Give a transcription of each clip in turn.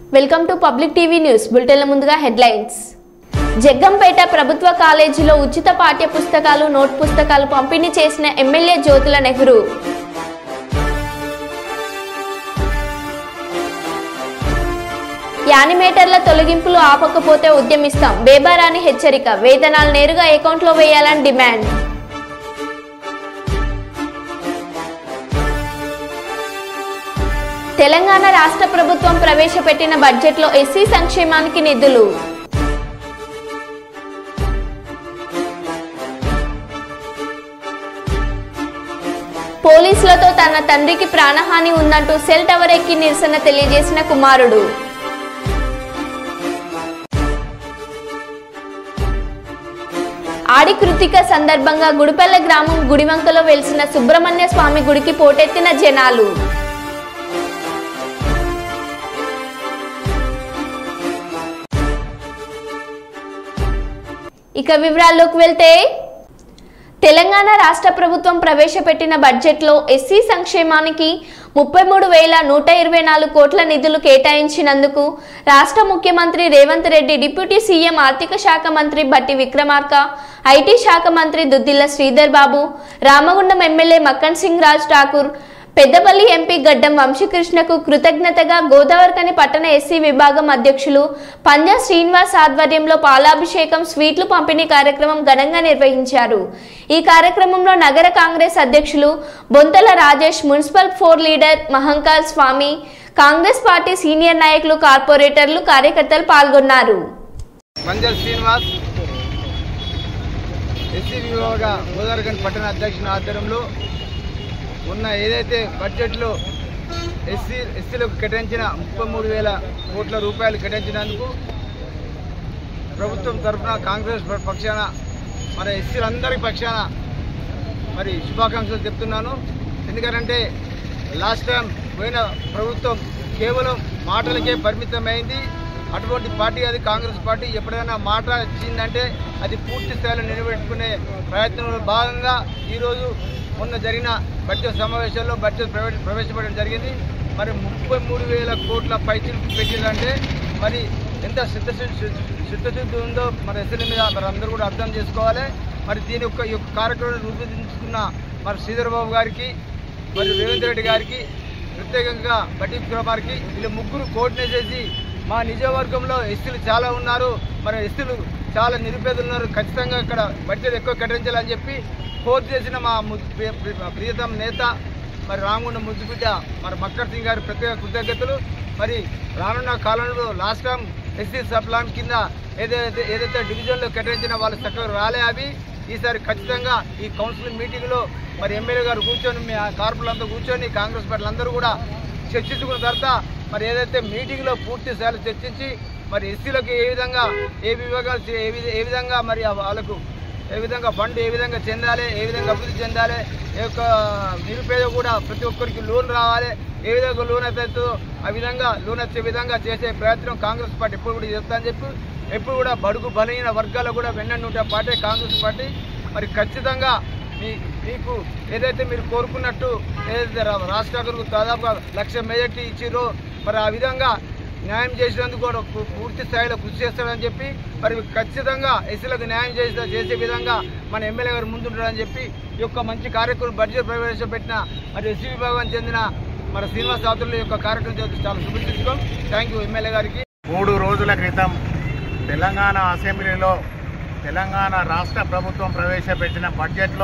Welcome to public TV news బులెటిన్ల ముందుగా headlines Jaggampeta ప్రభుత్వ కాలేజీలో ఉచిత పాఠ్య పుస్తకాలు నోట్ పుస్తకాలు పంపిణీ చేసిన ఎమ్మెల్యే జ్యోతుల నెహ్రూ యానిమేటర్ల తొలగింపులు ఆపకపోతే ఉద్యమిస్తాం బేబారాని హెచ్చరిక వేతనాలు నేరుగా అకౌంట్లో వేయాలని డిమాండ్ తెలంగాణ రాష్ట్ర ప్రభుత్వం ప్రవేశపెట్టిన బడ్జెట్లో ఎస్సీ సంక్షేమానికి నిధులు పోలీసులతో తన తండ్రికి ప్రాణహాని ఉందంటూ సెల్ టవర్ ఎక్కి నిరసన తెలియజేసిన కుమారుడు ఆడి కృతిక సందర్భంగా గుడిపల్ల గ్రామం గుడివంకలో వెలిసిన సుబ్రహ్మణ్య స్వామి గుడికి పోటెత్తిన జనాలు ఇక వివరాల్లోకి వెళ్తే తెలంగాణ రాష్ట్ర ప్రభుత్వం ప్రవేశపెట్టిన బడ్జెట్లో ఎస్సీ సంక్షేమానికి ముప్పై మూడు వేల నూట ఇరవై నాలుగు కోట్ల నిధులు కేటాయించినందుకు రాష్ట్ర ముఖ్యమంత్రి రేవంత్ రెడ్డి డిప్యూటీ సీఎం ఆర్థిక శాఖ మంత్రి బట్టి విక్రమార్క ఐటీ శాఖ మంత్రి దుద్దిల్ల శ్రీధర్ బాబు రామగుండం ఎమ్మెల్యే మక్కన్ సింగ్ రాజ్ ఠాకూర్ పెద్దపల్లి ఎంపీ గడ్డం వంశీకృష్ణకు కృతజ్ఞతగా గోదావరికని పట్టణ ఎస్సీ విభాగం అధ్యక్షులు పంజా శ్రీనివాస్ ఆధ్వర్యంలో పాలాభిషేకం స్వీట్లు పంపిణీ కార్యక్రమం ఘనంగా నిర్వహించారు ఈ కార్యక్రమంలో నగర కాంగ్రెస్ అధ్యక్షులు Bonthala Rajesh municipal floor leader Mahankal Swamy Congress party senior నాయకులు కార్పొరేటర్లు కార్యకర్తలు పాల్గొన్నారు పంజల్ శ్రీనివాస్ ఎస్సీ విభాగ గోదావరిగంజ్ పట్టణ అధ్యక్షుని ఆధ్వర్యంలో ఉన్న ఏదైతే బడ్జెట్లో ఎస్సీ ఎస్సీలకు కేటాయించిన ముప్పై మూడు వేల కోట్ల రూపాయలు కేటాయించినందుకు ప్రభుత్వం తరఫున కాంగ్రెస్ పక్షాన మన ఎస్సీలందరి పక్షాన మరి శుభాకాంక్షలు చెప్తున్నాను ఎందుకంటే లాస్ట్ టైం పోయిన ప్రభుత్వం కేవలం మాటలకే పరిమితమైంది అటువంటి పార్టీ అది కాంగ్రెస్ పార్టీ ఎప్పుడైనా మాట ఇచ్చిందంటే అది పూర్తి స్థాయిలో నిలబెట్టుకునే ప్రయత్నంలో భాగంగా ఈరోజు మొన్న జరిగిన బడ్జెట్ సమావేశాల్లో బడ్జెట్ ప్రవేశ ప్రవేశపెట్టడం జరిగింది మరి ముప్పై మూడు వేల కోట్ల పైచిలు పెట్టిందంటే మరి ఎంత చిత్తశుద్ధి చిత్తశుద్ధి ఉందో మరి ఎస్ఎల్ మీద మరి అందరూ కూడా అర్థం చేసుకోవాలి మరి దీని యొక్క ఈ యొక్క కార్యక్రమాన్ని రూపొందించుకున్న మరి శ్రీధర్ బాబు గారికి మరి రేవంత్ రెడ్డి గారికి ప్రత్యేకంగా బట్టి విక్రమార్కి వీళ్ళ ముగ్గురు కోఆర్డినేట్ చేసి మా నిజవర్గంలో ఎస్సీలు చాలా ఉన్నారు మరి ఎస్సీలు చాలా నిరుపేదలు ఉన్నారు ఖచ్చితంగా ఇక్కడ బడ్జెట్ ఎక్కువ కేటాయించాలని చెప్పి కోర్టు చేసిన మా ము- ప్రియ- ప్రియ- ప్రియతమ నేత మరి రామగుండ ముద్దుబిడ్డ మరి మక్కర్ సింగ్ గారి ప్రత్యేక కృతజ్ఞతలు మరి రానున్న కాలంలో లాస్ట్ టైం ఎస్సీ సప్లాన్ కింద ఏదైతే ఏదైతే డివిజన్లో కేటాయించిన వాళ్ళు చక్కగా రాలే అవి ఈసారి ఖచ్చితంగా ఈ కౌన్సిల్ మీటింగ్లో మరి ఎమ్మెల్యే గారు కూర్చొని మీ కార్పొరేట్లంతా కూర్చొని కాంగ్రెస్ పార్టీలందరూ కూడా చర్చించుకున్న తర్వాత మరి ఏదైతే మీటింగ్లో పూర్తి స్థాయిలో చర్చించి మరి ఎస్సీలకు ఏ విధంగా ఏ విభాగాలు చే- ఏ విధ- ఏ విధంగా మరి ఆ వాళ్ళకు ఏ విధంగా ఫండ్ ఏ విధంగా చెందాలి ఏ విధంగా అభివృద్ధి చెందాలి ఏ యొక్క నిరుపేద కూడా ప్రతి ఒక్కరికి లోన్ రావాలి ఏ విధంగా లోన్ అవుతుందో ఆ విధంగా లోన్ వచ్చే విధంగా చేసే ప్రయత్నం కాంగ్రెస్ పార్టీ ఎప్పుడు కూడా చేస్తా అని చెప్పి ఎప్పుడు కూడా బడుగు బలహీన వర్గాలు కూడా వెన్నండి ఉంటే పార్టీ కాంగ్రెస్ పార్టీ మరి ఖచ్చితంగా మీ మీకు ఏదైతే మీరు కోరుకున్నట్టు ఏదైతే రా- రాష్ట్రాలకు దాదాపుగా లక్ష మెజార్టీ ఇచ్చిరో మరి ఆ విధంగా న్యాయం చేసినందుకు కూడా పూ- పూర్తి స్థాయిలో కృషి చేస్తాడని చెప్పి మరి ఖచ్చితంగా ఎస్సీలకు న్యాయం చేసే చేసే విధంగా మన ఎమ్మెల్యే గారు ముందుంటాడని చెప్పి ఈ యొక్క మంచి కార్యక్రమం బడ్జెట్ ప్రవేశపెట్టిన మరి ఎస్సీ విభాగం చెందిన మన శ్రీనివాస్ చౌదరుల యొక్క కార్యక్రమం చేసి చాలా శుభచించుకోం థ్యాంక్ యూ ఎమ్మెల్యే గారికి మూడు రోజుల క్రితం తెలంగాణ అసెంబ్లీలో తెలంగాణ రాష్ట్ర ప్రభుత్వం ప్రవేశపెట్టిన బడ్జెట్లో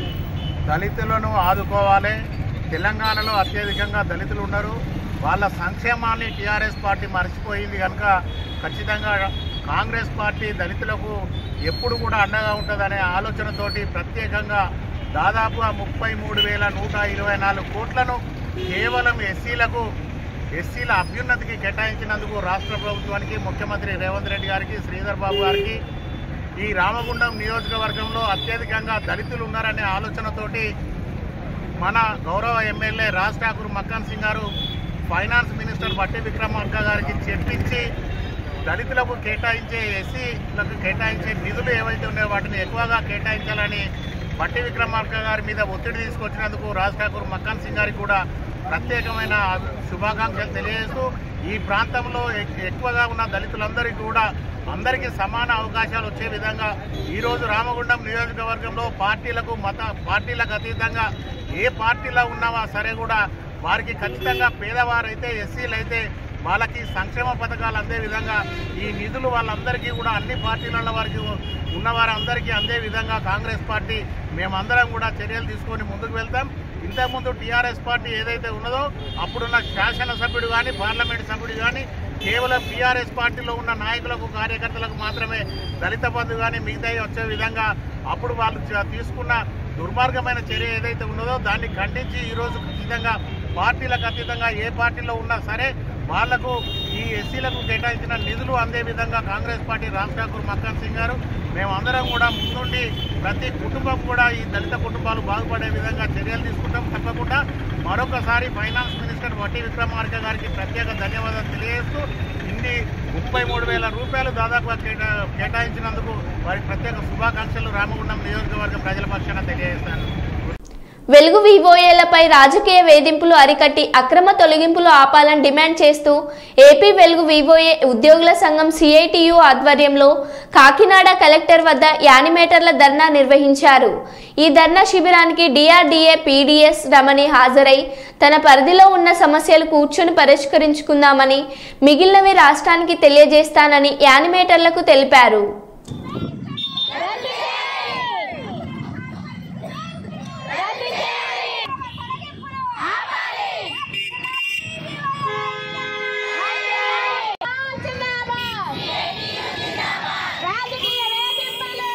దళితులను ఆదుకోవాలి తెలంగాణలో అత్యధికంగా దళితులు ఉన్నారు వాళ్ళ సంక్షేమాన్ని టీఆర్ఎస్ పార్టీ మర్చిపోయింది కనుక ఖచ్చితంగా కాంగ్రెస్ పార్టీ దళితులకు ఎప్పుడు కూడా అండగా ఉంటుందనే ఆలోచనతోటి ప్రత్యేకంగా దాదాపుగా ముప్పై మూడు వేల నూట ఇరవై నాలుగు కోట్లను కేవలం ఎస్సీలకు ఎస్సీల అభ్యున్నతికి కేటాయించినందుకు రాష్ట్ర ప్రభుత్వానికి ముఖ్యమంత్రి రేవంత్ రెడ్డి గారికి శ్రీధర్ బాబు గారికి ఈ రామగుండం నియోజకవర్గంలో అత్యధికంగా దళితులు ఉన్నారనే ఆలోచనతోటి మన గౌరవ ఎమ్మెల్యే రాజ్ ఠాకూర్ మక్కన్ సింగ్ గారు ఫైనాన్స్ మినిస్టర్ బట్టి విక్రమార్క గారికి చెప్పించి దళితులకు కేటాయించే ఎస్సీలకు కేటాయించే నిధులు ఏవైతే ఉన్నాయో వాటిని ఎక్కువగా కేటాయించాలని బట్టి విక్రమార్క గారి మీద ఒత్తిడి తీసుకొచ్చినందుకు రాజ్ ఠాకూర్ మక్కన్ సింగ్ గారికి కూడా ప్రత్యేకమైన శుభాకాంక్షలు తెలియజేస్తూ ఈ ప్రాంతంలో ఎక్- ఎక్కువగా ఉన్న దళితులందరికీ కూడా అందరికీ సమాన అవకాశాలు వచ్చే విధంగా ఈరోజు రామగుండం నియోజకవర్గంలో పార్టీలకు మత పార్టీలకు అతీతంగా ఏ పార్టీలో ఉన్నావా సరే కూడా వారికి ఖచ్చితంగా పేదవారైతే ఎస్సీలు అయితే వాళ్ళకి సంక్షేమ పథకాలు అందే విధంగా ఈ నిధులు వాళ్ళందరికీ కూడా అన్ని పార్టీల వారికి ఉన్న వారందరికీ అందే విధంగా కాంగ్రెస్ పార్టీ మేమందరం కూడా చర్యలు తీసుకొని ముందుకు వెళ్తాం ఇంతకుముందు టీఆర్ఎస్ పార్టీ ఏదైతే ఉన్నదో అప్పుడున్న శాసనసభ్యుడు కానీ పార్లమెంట్ సభ్యుడు కానీ కేవలం టీఆర్ఎస్ పార్టీలో ఉన్న నాయకులకు కార్యకర్తలకు మాత్రమే దళిత బంధు కానీ మిగతాయి వచ్చే విధంగా అప్పుడు వాళ్ళు చ- తీసుకున్న దుర్మార్గమైన చర్య ఏదైతే ఉన్నదో దాన్ని ఖండించి ఈరోజు ఖచ్చితంగా పార్టీలకు అతీతంగా ఏ పార్టీలో ఉన్నా సరే వాళ్లకు ఈ ఎస్సీలకు కేటాయించిన నిధులు అందే విధంగా కాంగ్రెస్ పార్టీ రాజ్ ఠాకూర్ మక్కన్ సింగ్ గారు మేమందరం కూడా ముందుండి ప్రతి కుటుంబం కూడా ఈ దళిత కుటుంబాలు బాగుపడే విధంగా చర్యలు తీసుకుంటాం తప్పకుండా మరొకసారి ఫైనాన్స్ మినిస్టర్ వట్టి విక్రమార్క గారికి ప్రత్యేక ధన్యవాదాలు తెలియజేస్తూ ఇన్ని ముప్పై మూడు వేల రూపాయలు దాదాపుగా కేటా కేటాయించినందుకు వారికి ప్రత్యేక శుభాకాంక్షలు రామగుండం నియోజకవర్గ ప్రజల పక్షాన తెలియజేస్తాను వెలుగు వివోఏలపై రాజకీయ వేధింపులు అరికట్టి అక్రమ తొలగింపులు ఆపాలని డిమాండ్ చేస్తూ ఏపీ వెలుగు వివోఏ ఉద్యోగుల సంఘం సిఐటియు ఆధ్వర్యంలో కాకినాడ కలెక్టర్ వద్ద యానిమేటర్ల ధర్నా నిర్వహించారు ఈ ధర్నా శిబిరానికి డిఆర్డీఏ పీడీఎస్ రమణి హాజరై తన పరిధిలో ఉన్న సమస్యలు కూర్చొని పరిష్కరించుకుందామని మిగిలినవి రాష్ట్రానికి తెలియజేస్తానని యానిమేటర్లకు తెలిపారు రాజకీయ వేధింపులు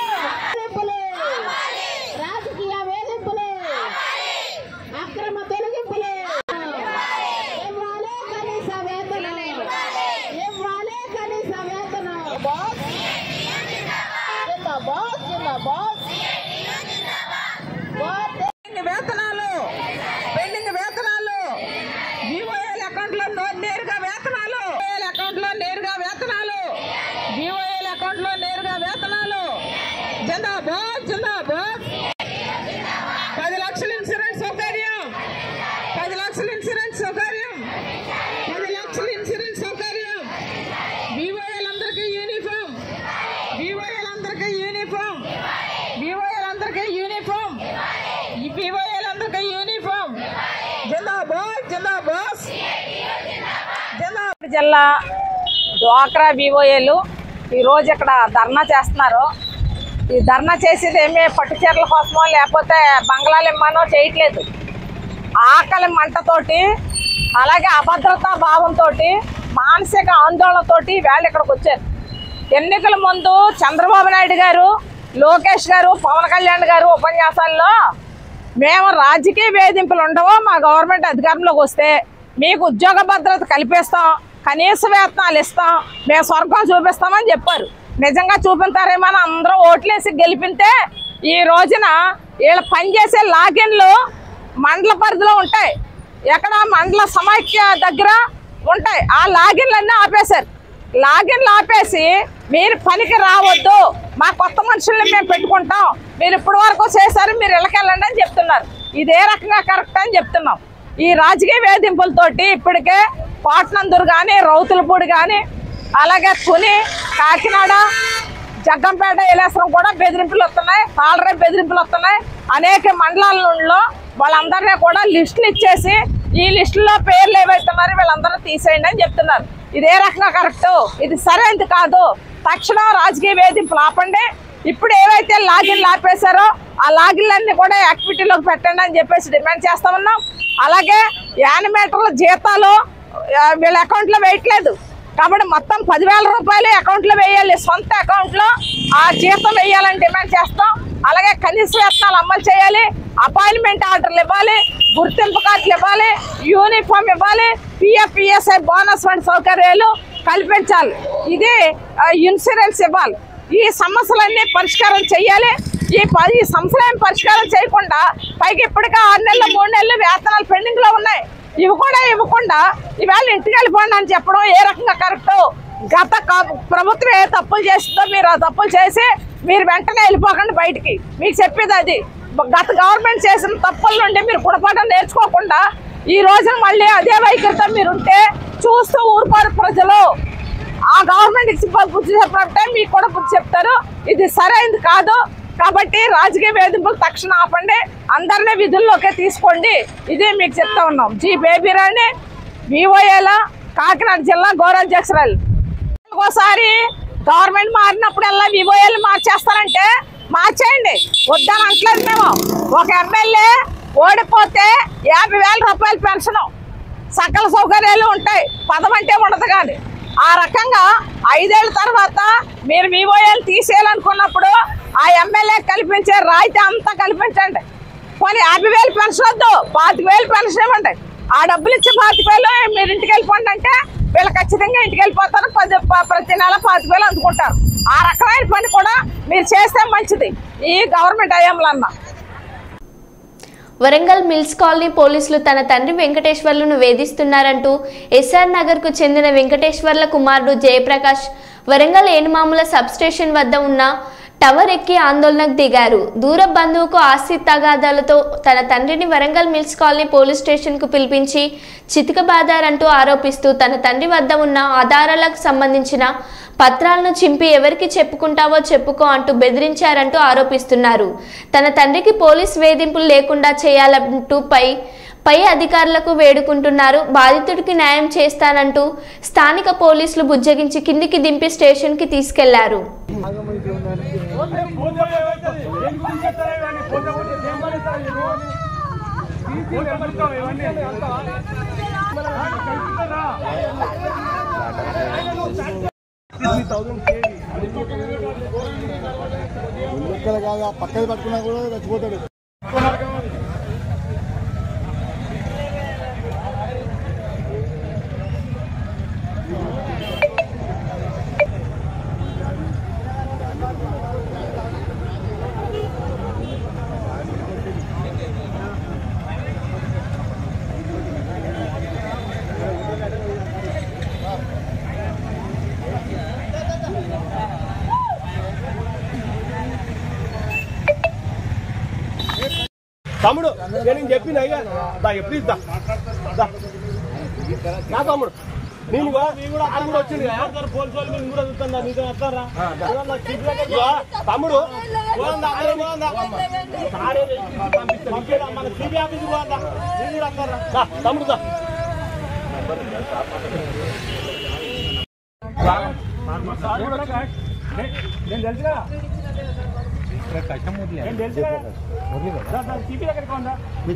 రాజకీయ వేధింపులు అక్రమ తొలగింపులు ఇవ్వాలి కనీస వేతనం ఇవ్వాలి కనీస వేతనం బాస్ జిందా బాస్ జిందా బాస్ బాస్ పెండింగ్ వేతనాలు పెండింగ్ వేతనాలు వివోఎల్ అకౌంట్ లో నేరుగా వేతనాలు వివోఎల్ అకౌంట్ లో నేరుగా వేతనాలు వివోఎల్ అకౌంట్ లో నేరుగా వేతనాలు జిందాబాద్ జిందాబాద్ పది లక్షల ఇన్సూరెన్స్ సౌకర్యం పది లక్షల ఇన్సూరెన్స్ సౌకర్యం పది లక్షల ఇన్సూరెన్స్ సౌకర్యం వివోఎల్ అందరికీ యూనిఫామ్ వివోఎల్ అందరికీ యూనిఫామ్ వివోఎల్ అందరికీ యూనిఫామ్ ఈ వివోఎల్ అందరికీ యూనిఫామ్ జిందాబాద్ జిందాబాద్ జిందాబాద్ జిల్లా డ్వాక్రా వివోఏలు ఈరోజు ఇక్కడ ధర్నా చేస్తున్నారు ఈ ధర్నా చేసేది ఏమీ పట్టు చీరల కోసమో లేకపోతే బంగ్లాలు ఇమ్మనో చేయట్లేదు ఆకలి మంటతోటి అలాగే అభద్రతా భావంతో మానసిక ఆందోళనతోటి వేళ ఇక్కడికి వచ్చారు ఎన్నికల ముందు చంద్రబాబు నాయుడు గారు లోకేష్ గారు పవన్ కళ్యాణ్ గారు ఉపన్యాసాల్లో మేము రాజకీయ వేధింపులు ఉండవు మా గవర్నమెంట్ అధికారంలోకి వస్తే మీకు ఉద్యోగ భద్రత కల్పిస్తాం కనీస వేతనాలు ఇస్తాం మేము స్వర్గం చూపిస్తామని చెప్పారు నిజంగా చూపించారేమో అని అందరూ ఓట్లేసి గెలిపితే ఈ రోజున వీళ్ళు పనిచేసే లాగిన్లు మండల పరిధిలో ఉంటాయి ఎక్కడ మండల సమైక్య దగ్గర ఉంటాయి ఆ లాగిన్లన్నీ ఆపేశారు లాగిన్లు ఆపేసి మీరు పనికి రావద్దు మా కొత్త మనుషుల్ని మేము పెట్టుకుంటాం మీరు ఇప్పటి వరకు చేశారు మీరు ఇళ్ళకెళ్ళండి అని చెప్తున్నారు ఇదే రకంగా కరెక్ట్ అని చెప్తున్నాం ఈ రాజకీయ వేధింపులతోటి ఇప్పటికే పాట్నందూరు కానీ రౌతులపూడి కానీ అలాగే తుని కాకినాడ జగ్గంపేట ఇలేశ్వరం కూడా బెదిరింపులు వస్తున్నాయి తాళరే బెదిరింపులు వస్తున్నాయి అనేక మండలాలలో వాళ్ళందరినీ కూడా లిస్టులు ఇచ్చేసి ఈ లిస్టులో పేర్లు ఏవైతున్నారో వీళ్ళందరూ తీసేయండి అని చెప్తున్నారు ఇదే రకంగా కరెక్ట్ ఇది సరైనది కాదు తక్షణం రాజకీయ వేధింపులు ఆపండి ఇప్పుడు ఏవైతే లాగిన్లు ఆపేశారో ఆ లాగిన్లన్నీ కూడా యాక్టివిటీలోకి పెట్టండి అని చెప్పేసి డిమాండ్ చేస్తా ఉన్నాం అలాగే యానిమేటర్ల జీతాలు ఆ, వీళ్ళ అకౌంట్లో వేయట్లేదు కాబట్టి మొత్తం పదివేల రూపాయలు అకౌంట్లో వేయాలి సొంత అకౌంట్లో ఆ జీతం వేయాలని డిమాండ్ చేస్తాం అలాగే కనీస వేతనాలు అమలు చేయాలి అపాయింట్మెంట్ ఆర్డర్లు ఇవ్వాలి గుర్తింపు కార్డులు ఇవ్వాలి యూనిఫామ్ ఇవ్వాలి పిఎఫ్ పిఎస్ఐ బోనస్ వంటి సౌకర్యాలు కల్పించాలి ఇది ఆ, ఇన్సూరెన్స్ ఇవ్వాలి ఈ సమస్యలన్నీ పరిష్కారం చేయాలి ఈ ప- ఈ సమస్యలు పరిష్కారం చేయకుండా పైకి ఇప్పటికే ఆరు నెలలు మూడు నెలలు వేతనాలు పెండింగ్ లో ఉన్నాయి ఇవి కూడా ఇవ్వకుండా ఇవాళ ఇంటికి వెళ్ళిపోండి అని చెప్పడం ఏ రకంగా కరెక్ట్ గత క- ప్రభుత్వం ఏ తప్పులు చేసిందో మీరు ఆ తప్పులు చేసి మీరు వెంటనే వెళ్ళిపోకండి బయటికి మీకు చెప్పేది అది గత గవర్నమెంట్ చేసిన తప్పుల నుండి మీరు గుణపాఠం నేర్చుకోకుండా ఈ రోజున మళ్ళీ అదే వైఖరితో మీరుంటే చూస్తూ ఊరుకోరు ప్రజలు ఆ గవర్నమెంట్ కి బుద్ధి చెప్పాలంటే మీకు కూడా బుద్ధి చెప్తారు ఇది సరైనది కాదు కాబట్టి రాజకీయ వేధింపులు తక్షణ ఆపండి అందరినీ విధుల్లోకి తీసుకోండి ఇదే మీకు చెప్తా ఉన్నాం జీ బేబీ రాణి విఓఏల కాకినాడ జిల్లా గౌరవాధ్యక్షురాలు ఒకసారి గవర్నమెంట్ మారినప్పుడల్లా వివోఏలు మార్చేస్తారంటే మార్చేయండి వద్దని అంటలేదు మేము ఒక ఎమ్మెల్యే ఓడిపోతే యాభై వేల రూపాయల పెన్షన్ సకల సౌకర్యాలు ఉంటాయి పదం అంటే ఉండదు కానీ ఆ రకంగా ఐదేళ్ల తర్వాత మీరు వివోఏలు తీసేయాలనుకున్నప్పుడు ఆ ఎమ్మెల్యే కల్పించే రాయితీ అంతా కల్పించండి పోనీ యాభై వేలు పెన్షన్ వద్దు పాతిక వేలు పెన్షన్ ఇవ్వండి ఆ డబ్బులు ఇచ్చి పాతిక వేలు మీరు ఇంటికి వెళ్ళిపోండి అంటే వీళ్ళు ఖచ్చితంగా ఇంటికి వెళ్ళిపోతారు పది ప- ప్రతి నెల పాతిక వేలు అందుకుంటారు ఆ రకమైన పని కూడా మీరు చేస్తే మంచిది ఈ గవర్నమెంట్ అయ్యంలో అన్నా వరంగల్ మిల్స్ కాలనీ పోలీసులు తన తండ్రి వెంకటేశ్వర్లను వేధిస్తున్నారంటూ ఎస్ఆర్ నగర్కు చెందిన వెంకటేశ్వర్ల కుమారుడు జయప్రకాష్ వరంగల్ ఏనుమాముల సబ్ స్టేషన్ వద్ద ఉన్న టవర్ ఎక్కి ఆందోళనకు దిగారు దూర బంధువుకు ఆస్తి తగాదాలతో తన తండ్రిని వరంగల్ మిల్స్ కాలనీ పోలీస్ స్టేషన్కు పిలిపించి చితకబాదారంటూ ఆరోపిస్తూ తన తండ్రి వద్ద ఉన్న ఆధారాలకు సంబంధించిన పత్రాలను చింపి ఎవరికి చెప్పుకుంటావో చెప్పుకో అంటూ బెదిరించారంటూ ఆరోపిస్తున్నారు తన తండ్రికి పోలీస్ వేధింపులు లేకుండా చేయాలంటూ పై పై అధికారులకు వేడుకుంటున్నారు బాధితుడికి న్యాయం చేస్తానంటూ స్థానిక పోలీసులు బుజ్జగించి కిందికి దింపి స్టేషన్కి తీసుకెళ్లారు లెక్కలు కాదు ఆ పక్కన పట్టుకున్నా కూడా చచ్చిపోతాడు తమ్ముడు నేను చెప్పిన అయ్యా దా ఎప్పుడు ఇద్దా దా. నా తమ్ముడు నేను కూడా నేను కూడా ఆయన కూడా వచ్చింది కదా పోలీసు వాళ్ళు నేను కూడా చూస్తున్నా నీతో వస్తారా ఇదిగో, తమ్ముడు పోందా, అరే పోందా. సారే పంపిస్తా. పంపిరా, మన సిబి ఆఫీస్ పోందా నేను కూడా వస్తారా దా, తమ్ముడు దా. నేను తెలుసుగా నేను తెలుసుగా దా, దా, సిబి దగ్గరికి ఉందా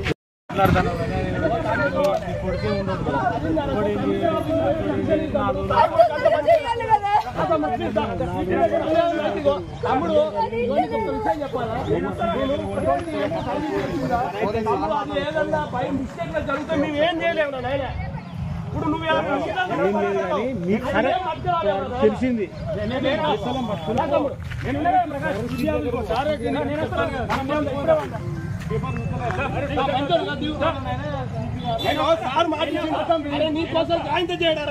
తమ్ముడు ఏదన్నా పై మిస్టేక్ జరిగితే మేము ఏం చేయలేము నాయన ఇప్పుడు నువ్వు తెలిసింది సార్ మాట నీకోసం ఆయన చేయడారా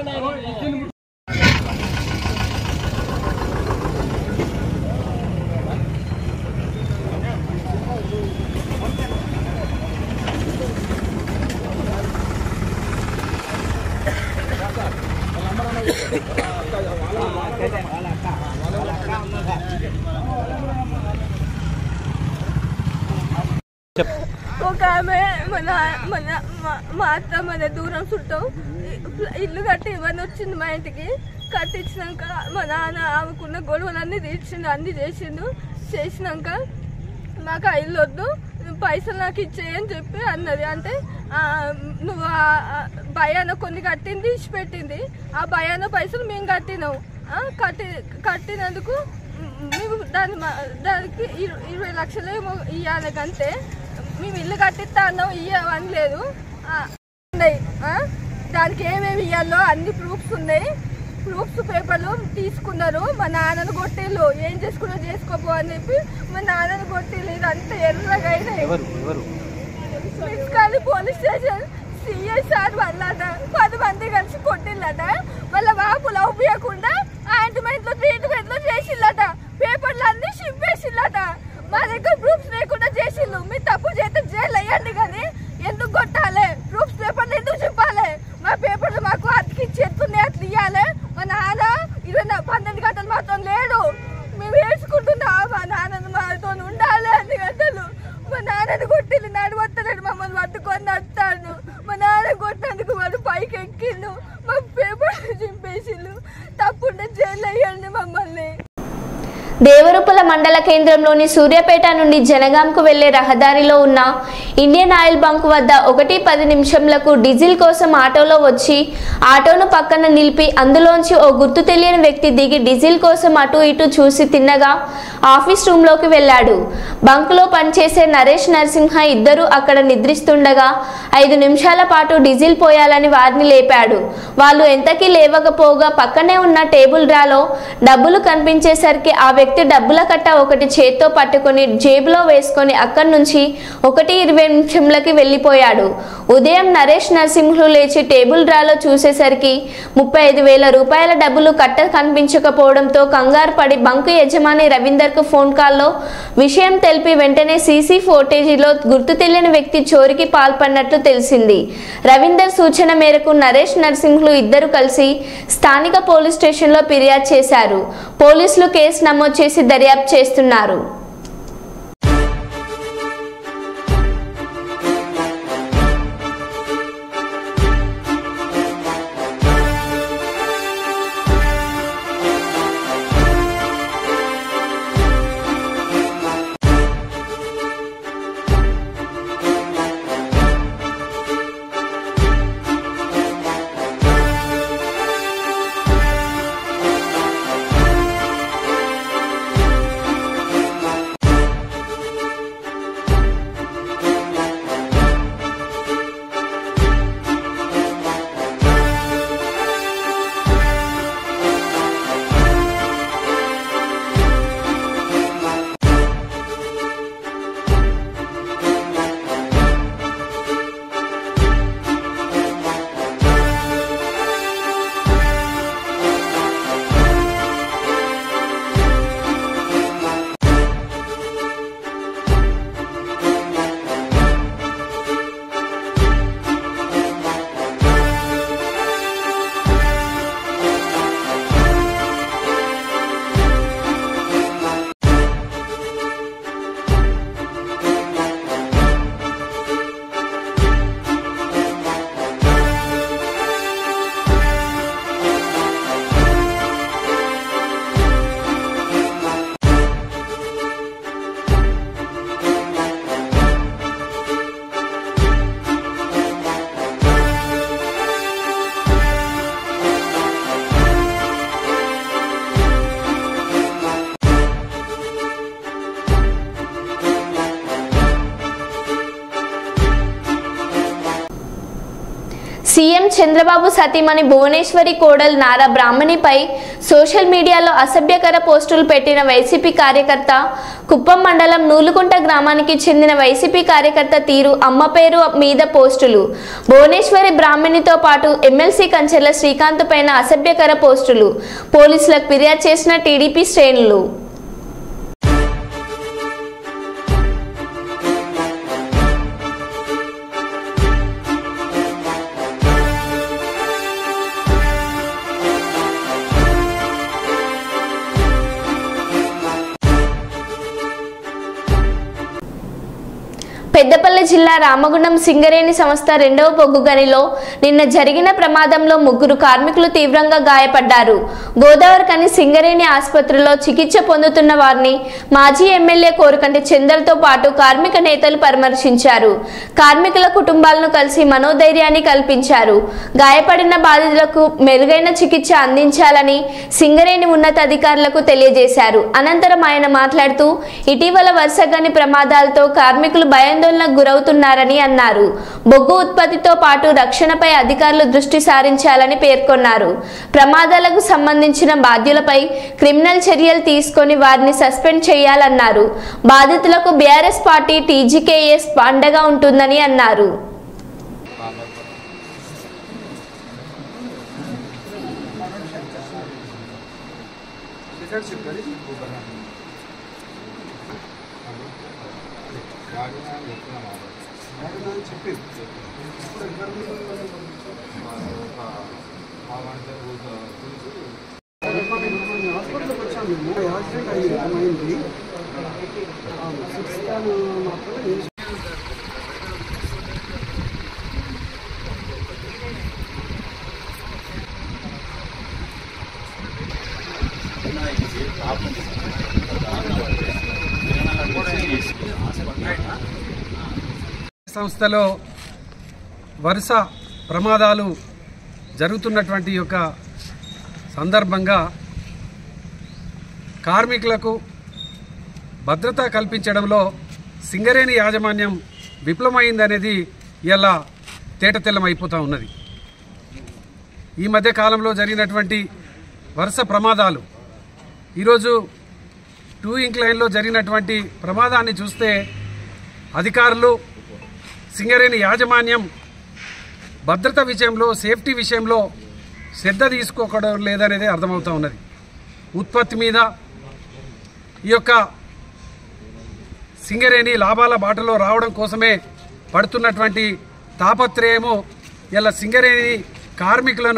ఒక ఆమె మన మన మా- మా అత్త మన దూరం చుట్టం ఇల్లు కట్టి ఇవన్నీ వచ్చింది మా ఇంటికి కట్టించినాక మా నాన్న ఆమెకున్న గొడవలన్నీ తీర్చిండు అన్ని చేసిండు చేసినాక మాకు ఆ ఇల్లు వద్దు పైసలు నాకు ఇచ్చేయని చెప్పి అన్నది అంటే ఆ, నువ్వు ఆ- ఆ భయాన కొన్ని కట్టింది ఇచ్చి పెట్టింది ఆ భయాన పైసలు మేము కట్టినాం ఆ, కట్టి కట్టినందుకు మేము దాని మా- దానికి ఇరు- ఇరవై లక్షలు ఏమో ఇవ్వాలి అంతే మేము ఇల్లు కట్టిస్తా అన్నాం ఇవ్వని లేదు ఆ, ఉన్నాయి ఆ? దానికి ఏమేమి ఇవ్వాలో అన్ని ప్రూఫ్స్ ఉన్నాయి ప్రూఫ్స్ పేపర్లు తీసుకున్నారు మా నాన్నను కొట్టిల్లు ఏం చేసుకున్నా చేసుకోపో అని చెప్పి మా నాన్నను కొట్టిల్లు ఇదంతా ఎర్రగా అయినాయి కానీ పోలీస్ స్టేషన్ సిఐ సార్ వాళ్ళట పది మంది కలిసి కొట్టిల్లట వాళ్ళ వాపులు అవుపియకుండా ఆయింట్మెంట్ లో ట్రీట్మెంట్ లో చేసిల్లట పేపర్లు అన్ని చింపేసిల్లట మా దగ్గర ప్రూఫ్స్ లేకుండా చేసిల్లు మీరు తప్పు చేస్తే జైలు అయ్యండి కానీ ఎందుకు కొట్టాలి ప్రూఫ్స్ పేపర్లు నేను మా పేపర్ చింపేసిళ్ళు తప్పుంటే జైలు అయ్యండి మమ్మల్ని దేవరూపల మండల కేంద్రంలోని సూర్యాపేట నుండి జనగాంకు వెళ్లే రహదారిలో ఉన్న ఇండియన్ ఆయిల్ బంక్ వద్ద ఒకటి పది నిమిషంలకు డీజిల్ కోసం ఆటోలో వచ్చి ఆటోను పక్కన నిలిపి అందులోంచి ఓ గుర్తు తెలియని వ్యక్తి దిగి డీజిల్ కోసం అటు ఇటు చూసి తిన్నగా ఆఫీస్ రూమ్లోకి వెళ్ళాడు బంక్లో పనిచేసే నరేష్ నరసింహ ఇద్దరు అక్కడ నిద్రిస్తుండగా ఐదు నిమిషాల పాటు డీజిల్ పోయాలని వారిని లేపాడు వాళ్ళు ఎంతకీ లేవకపోగా పక్కనే ఉన్న టేబుల్ డ్రాలో డబ్బులు కనిపించేసరికి ఆ వ్యక్తి డబ్బుల కట్ట ఒకటి చేత్తో పట్టుకొని జేబులో వేసుకొని అక్కడి నుంచి ఒకటి ఇరవై నిమిషంలకి వెళ్ళిపోయాడు ఉదయం నరేష్ నరసింహులు లేచి టేబుల్ డ్రాలో చూసేసరికి ముప్పై ఐదు వేల రూపాయల డబ్బులు కట్ట కనిపించకపోవడంతో కంగారు పడి బంకు యజమాని రవీందర్కు ఫోన్ కాల్లో విషయం తెలిపి వెంటనే సీసీ ఫోటేజీలో గుర్తు తెలియని వ్యక్తి చోరికి పాల్పడినట్లు తెలిసింది రవీందర్ సూచన మేరకు నరేష్ నరసింహులు ఇద్దరు కలిసి స్థానిక పోలీస్ స్టేషన్లో ఫిర్యాదు చేశారు పోలీసులు కేసు నమోదు చేసి దర్యాప్తు చేస్తున్నారు సీఎం చంద్రబాబు సతీమణి భువనేశ్వరి కోడల్ నారా బ్రాహ్మణిపై సోషల్ మీడియాలో అసభ్యకర పోస్టులు పెట్టిన వైసీపీ కార్యకర్త కుప్పం మండలం నూలుకుంట గ్రామానికి చెందిన వైసీపీ కార్యకర్త తీరు అమ్మ పేరు మీద పోస్టులు భువనేశ్వరి బ్రాహ్మణితో పాటు ఎమ్మెల్సీ కంచెల శ్రీకాంత్ పైన అసభ్యకర పోస్టులు పోలీసులకు ఫిర్యాదు చేసిన టీడీపీ శ్రేణులు పెద్దపల్లి జిల్లా రామగుండం సింగరేణి సంస్థ రెండవ బొగ్గు గనిలో నిన్న జరిగిన ప్రమాదంలో ముగ్గురు కార్మికులు తీవ్రంగా గాయపడ్డారు గోదావరి కని సింగరేణి ఆసుపత్రిలో చికిత్స పొందుతున్న వారిని మాజీ ఎమ్మెల్యే కోరుకంటి చందర్తో పాటు కార్మిక నేతలు పరామర్శించారు కార్మికుల కుటుంబాలను కలిసి మనోధైర్యాన్ని కల్పించారు గాయపడిన బాధితులకు మెరుగైన చికిత్స అందించాలని సింగరేణి ఉన్నతాధికారులకు తెలియజేశారు అనంతరం ఆయన మాట్లాడుతూ ఇటీవల వరుసగాని ప్రమాదాలతో కార్మికులు భయాందోళనకు గురవుతున్నారని అన్నారు బొగ్గు ఉత్పత్తితో పాటు రక్షణపై అధికారులు దృష్టి సారించాలని పేర్కొన్నారు ప్రమాదాలకు సంబంధించిన బాధ్యులపై క్రిమినల్ చర్యలు తీసుకొని వారిని సస్పెండ్ చేయాలన్నారు బాధితులకు బీఆర్ఎస్ పార్టీ టీజీకేఎస్ అండగా ఉంటుందని అన్నారు సంస్థలో వరుస ప్రమాదాలు జరుగుతున్నటువంటి యొక్క సందర్భంగా కార్మికులకు భద్రత కల్పించడంలో సింగరేణి యాజమాన్యం విఫలమైందనేది ఇలా తేటతెల్లమైపోతూ ఉన్నది ఈ మధ్య కాలంలో జరిగినటువంటి వరుస ప్రమాదాలు ఈరోజు టూ ఇంక్ లైన్లో జరిగినటువంటి ప్రమాదాన్ని చూస్తే అధికారులు సింగరేణి యాజమాన్యం భద్రత విషయంలో సేఫ్టీ విషయంలో శ్రద్ధ తీసుకోవడం లేదనేది అర్థమవుతూ ఉన్నది ఉత్పత్తి మీద ఈ యొక్క సింగరేణి లాభాల బాటలో రావడం కోసమే పడుతున్నటువంటి తాపత్రయము ఇలా సింగరేణి కార్మికులను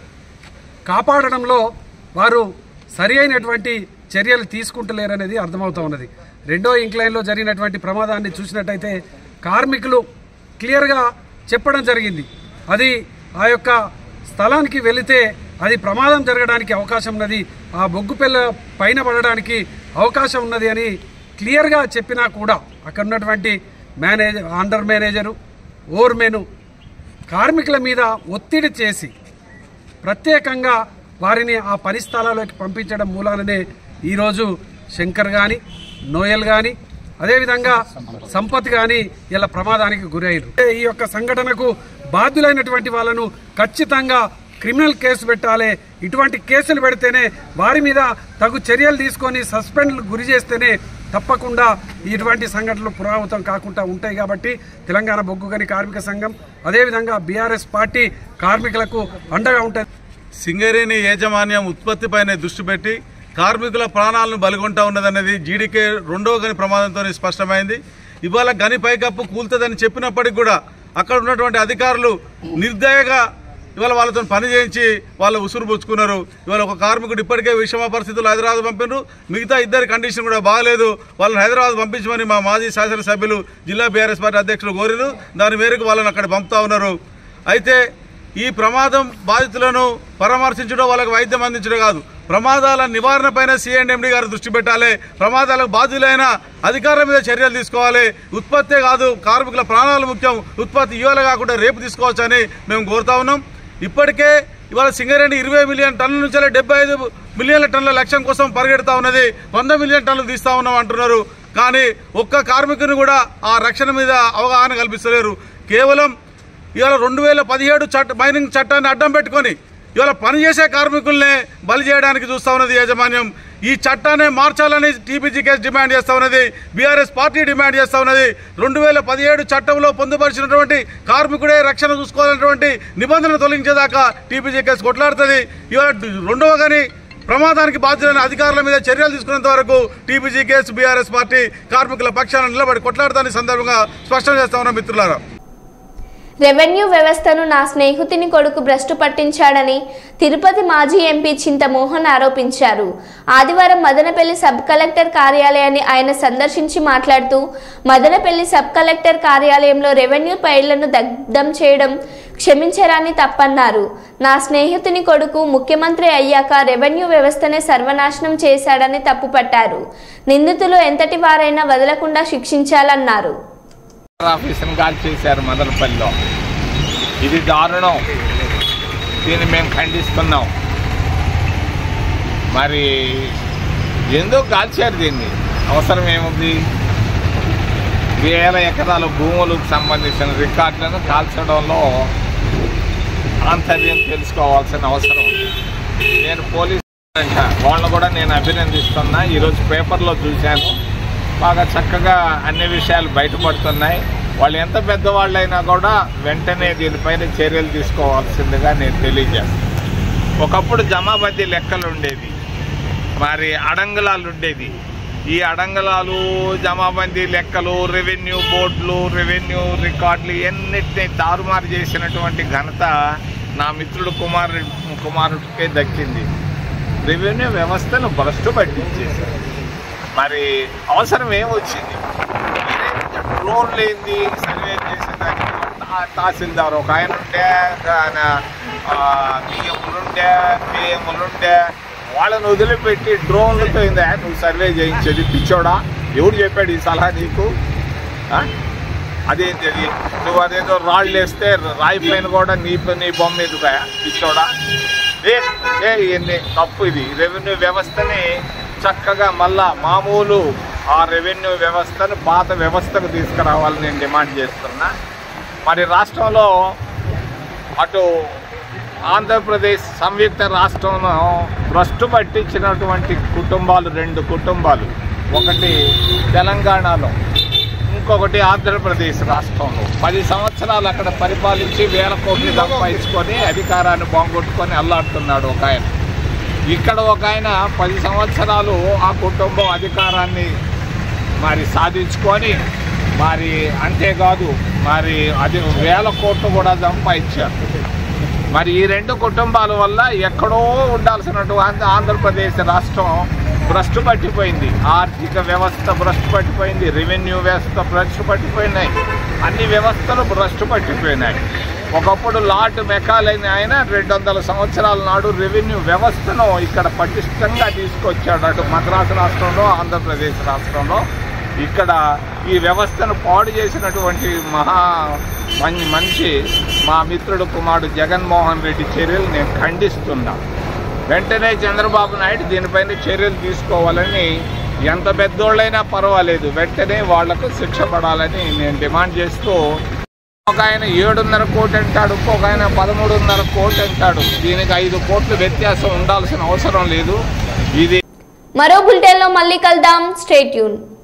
కాపాడడంలో వారు సరి అయినటువంటి చర్యలు తీసుకుంటలేరనేది అర్థమవుతా ఉన్నది రెండో ఇంక్లైన్లో జరిగినటువంటి ప్రమాదాన్ని చూసినట్టయితే కార్మికులు క్లియర్గా చెప్పడం జరిగింది అది ఆ యొక్క స్థలానికి వెళితే అది ప్రమాదం జరగడానికి అవకాశం ఉన్నది ఆ బొగ్గు పిల్ల పైన పడడానికి అవకాశం ఉన్నది అని క్లియర్గా చెప్పినా కూడా అక్కడ ఉన్నటువంటి మేనేజర్ అండర్ మేనేజరు ఓర్మెను కార్మికుల మీద ఒత్తిడి చేసి ప్రత్యేకంగా వారిని ఆ పని స్థలాల్లోకి పంపించడం మూలాననే ఈరోజు శంకర్ కానీ నోయల్ కానీ అదేవిధంగా సంపత్ కానీ ఇలా ప్రమాదానికి గురయ్యారు ఈ యొక్క సంఘటనకు బాధ్యులైనటువంటి వాళ్ళను ఖచ్చితంగా క్రిమినల్ కేసు పెట్టాలి ఇటువంటి కేసులు పెడితేనే వారి మీద తగు చర్యలు తీసుకొని సస్పెండ్ గురి చేస్తేనే తప్పకుండా ఇటువంటి సంఘటనలు పునరావృతం కాకుండా ఉంటాయి కాబట్టి తెలంగాణ బొగ్గు గని కార్మిక సంఘం అదేవిధంగా బీఆర్ఎస్ పార్టీ కార్మికులకు అండగా ఉంటుంది సింగరేణి యాజమాన్యం ఉత్పత్తిపైనే దృష్టి పెట్టి కార్మికుల ప్రాణాలను బలిగొంటా ఉన్నదనేది జీడీకే రెండవ గని ప్రమాదంతో స్పష్టమైంది ఇవాళ గని పైకప్పు కూలుతుందని చెప్పినప్పటికి కూడా అక్కడ ఉన్నటువంటి అధికారులు నిర్దయగా ఇవాళ వాళ్ళతో పని చేయించి వాళ్ళు ఉసురు పుచ్చుకున్నారు ఇవాళ ఒక కార్మికుడు ఇప్పటికే విషమ పరిస్థితుల్లో హైదరాబాద్ పంపినారు మిగతా ఇద్దరి కండిషన్ కూడా బాగాలేదు వాళ్ళని హైదరాబాద్ పంపించమని మా మాజీ శాసనసభ్యులు జిల్లా బీఆర్ఎస్ పార్టీ అధ్యక్షులు కోరిరు దాని మేరకు వాళ్ళని అక్కడ పంపుతా ఉన్నారు అయితే ఈ ప్రమాదం బాధితులను పరామర్శించడం వాళ్ళకి వైద్యం అందించడం కాదు ప్రమాదాల నివారణపైన సిఎండ్ఎండి గారు దృష్టి పెట్టాలి ప్రమాదాలకు బాధ్యులైన అధికారుల మీద చర్యలు తీసుకోవాలి ఉత్పత్తే కాదు కార్మికుల ప్రాణాలు ముఖ్యం ఉత్పత్తి ఇవాళ కాకుండా రేపు తీసుకోవచ్చని మేము కోరుతా ఉన్నాం ఇప్పటికే ఇవాళ సింగరేణి ఇరవై మిలియన్ టన్నుల నుంచి డెబ్బై ఐదు మిలియన్ల టన్నుల లక్ష్యం కోసం పరిగెడతా ఉన్నది వంద మిలియన్ టన్నులు తీస్తా ఉన్నాం అంటున్నారు కానీ ఒక్క కార్మికుని కూడా ఆ రక్షణ మీద అవగాహన కల్పిస్తలేరు కేవలం ఇవాళ రెండు వేల పదిహేడు చట్ట మైనింగ్ చట్టాన్ని అడ్డం పెట్టుకొని ఇవాళ పనిచేసే కార్మికుల్నే బలి చేయడానికి చూస్తా ఉన్నది యాజమాన్యం ఈ చట్టాన్ని మార్చాలని టీపీజీ కేసు డిమాండ్ చేస్తా ఉన్నది బీఆర్ఎస్ పార్టీ డిమాండ్ చేస్తా ఉన్నది రెండు వేల పదిహేడు చట్టంలో పొందుపరిచినటువంటి కార్మికుడే రక్షణ చూసుకోవాలన్నటువంటి నిబంధన తొలగించేదాకా టీపీజీ కేసు కొట్లాడుతుంది ఇవాళ రెండవ కానీ ప్రమాదానికి బాధ్యులైన అధికారుల మీద చర్యలు తీసుకునేంత వరకు టీపీజీ కేసు బీఆర్ఎస్ పార్టీ కార్మికుల పక్షాన నిలబడి కొట్లాడతాని సందర్భంగా స్పష్టం చేస్తా ఉన్నాం మిత్రులారా రెవెన్యూ వ్యవస్థను నా స్నేహితుని కొడుకు భ్రష్టు పట్టించాడని తిరుపతి మాజీ ఎంపీ చింతమోహన్ ఆరోపించారు ఆదివారం మదనపల్లి సబ్ కలెక్టర్ కార్యాలయాన్ని ఆయన సందర్శించి మాట్లాడుతూ మదనపల్లి సబ్ కలెక్టర్ కార్యాలయంలో రెవెన్యూ ఫైళ్లను దగ్ధం చేయడం క్షమించరాని తప్పన్నారు నా స్నేహితుని కొడుకు ముఖ్యమంత్రి అయ్యాక రెవెన్యూ వ్యవస్థనే సర్వనాశనం చేశాడని తప్పుపట్టారు నిందితులు ఎంతటి వారైనా వదలకుండా శిక్షించాలన్నారు ఆఫీసును కాల్ చేశారు మదనపల్లిలో ఇది దారుణం దీన్ని మేము ఖండిస్తున్నాం మరి ఎందుకు కాల్చారు దీన్ని అవసరం ఏముంది వేల ఎకరాల భూములకు సంబంధించిన రికార్డులను కాల్చడంలో ఆంతర్యం తెలుసుకోవాల్సిన అవసరం ఉంది నేను పోలీస్ అంట వాళ్ళని కూడా నేను అభినందిస్తున్నా ఈరోజు పేపర్లో చూశాను బాగా చక్కగా అన్ని విషయాలు బయటపడుతున్నాయి వాళ్ళు ఎంత పెద్దవాళ్ళైనా కూడా వెంటనే దీనిపైన చర్యలు తీసుకోవాల్సిందిగా నేను తెలియజేస్తాను ఒకప్పుడు జమాబద్దీ లెక్కలు ఉండేది మరి అడంగలాలు ఉండేది ఈ అడంగలాలు జమాబందీ లెక్కలు రెవెన్యూ బోర్డులు రెవెన్యూ రికార్డులు ఇవన్నిటిని తారుమారు చేసినటువంటి ఘనత నా మిత్రుడు కుమారు కుమారుడికే దక్కింది రెవెన్యూ వ్యవస్థను భ్రష్టు పట్టించేశారు మరి అవసరం ఏమొచ్చింది డ్రోన్ లేనిది సర్వే చేసేదానికి తా- తహసీల్దార్ ఒక ఆయన ఉండే ఆయన, ఆ, బియ్యములుండే బియ్యములుండే వాళ్ళని వదిలిపెట్టి డ్రోన్లతో అయిందా నువ్వు సర్వే చేయించేది పిచ్చోడా ఎవడు చెప్పాడు ఈ సలహా నీకు ఆ? అదేంటి అది నువ్వు అదేదో రాళ్ళు వేస్తే రాయి పైన కూడా నీ నీ బొమ్మ ఎదుగా పిచ్చోడా ఏ ఏ ఇన్ని తప్పు ఇది రెవెన్యూ వ్యవస్థని చక్కగా మళ్ళా మామూలు ఆ రెవెన్యూ వ్యవస్థను పాత వ్యవస్థకు తీసుకురావాలని నేను డిమాండ్ చేస్తున్నా మరి రాష్ట్రంలో అటు ఆంధ్రప్రదేశ్ సంయుక్త రాష్ట్రంలో భ్రష్టు పట్టించినటువంటి కుటుంబాలు రెండు కుటుంబాలు ఒకటి తెలంగాణలో ఇంకొకటి ఆంధ్రప్రదేశ్ రాష్ట్రంలో పది సంవత్సరాలు అక్కడ పరిపాలించి వేల కోట్లు సంపాదించుకొని అధికారాన్ని బాగొట్టుకొని అల్లాడుతున్నాడు ఒక ఆయన ఇక్కడ ఒక ఆయన పది సంవత్సరాలు ఆ కుటుంబం అధికారాన్ని మరి సాధించుకొని మరి అంతేకాదు మరి అది వేల కోట్లు కూడా సంపాదించారు మరి ఈ రెండు కుటుంబాల వల్ల ఎక్కడో ఉండాల్సినటువంటి ఆంధ్రప్రదేశ్ రాష్ట్రం భ్రష్టు పట్టిపోయింది ఆర్థిక వ్యవస్థ భ్రష్టు పట్టిపోయింది రెవెన్యూ వ్యవస్థ భ్రష్టు పట్టిపోయినాయి అన్ని వ్యవస్థలు భ్రష్టు పట్టిపోయినాయి ఒకప్పుడు లార్డ్ మెకాలైన ఆయన రెండు వందల సంవత్సరాల నాడు రెవెన్యూ వ్యవస్థను ఇక్కడ పటిష్టంగా తీసుకొచ్చాడు అటు మద్రాసు రాష్ట్రంలో ఆంధ్రప్రదేశ్ రాష్ట్రంలో ఇక్కడ ఈ వ్యవస్థను పాడు చేసినటువంటి మహా మన్- మనిషి మా మిత్రుడు కుమారుడు జగన్మోహన్ రెడ్డి చర్యలు నేను ఖండిస్తున్నా వెంటనే చంద్రబాబు నాయుడు దీనిపైన చర్యలు తీసుకోవాలని ఎంత పెద్దోళ్ళైనా పర్వాలేదు వెంటనే వాళ్లకు శిక్ష పడాలని నేను డిమాండ్ చేస్తూ ఒక ఆయన ఏడున్నర కోటి అంటాడు ఇంకొక ఆయన పదమూడున్నర కోటి అంటాడు దీనికి ఐదు కోట్ల వ్యత్యాసం ఉండాల్సిన అవసరం లేదు ఇది మరో బులెటిన్లో మళ్ళీ కలుద్దాం స్టేట్ యూన్